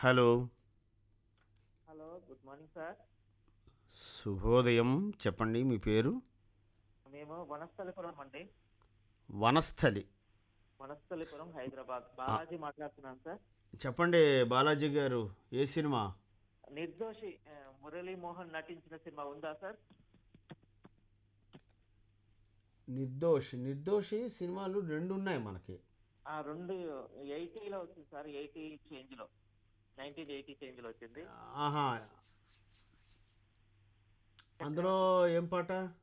hello hello good morning sir శుభోదయం చెప్పండి మీ పేరు మేము వనస్థలిపురం అండి వనస్థలి వనస్థలిపురం హైదరాబాద్ బాలాజీ మాట్లాడుతున్నాను సార్ చెప్పండి బాలాజీ గారు ఏ సినిమా నిర్దోషి ఆ, మురళీ మోహన్ నటించిన సినిమా ఉందా సార్ నిర్దోష్ నిర్దోషి సినిమాలు రెండు ఉన్నాయి మనకి ఆ రెండు ఎయిటీలో వచ్చింది సార్ ఎయిటీ చేంజ్ లో నైన్టీన్ ఎయిటీ చేంజ్ లో వచ్చింది ఆహా అందులో ఏం పాట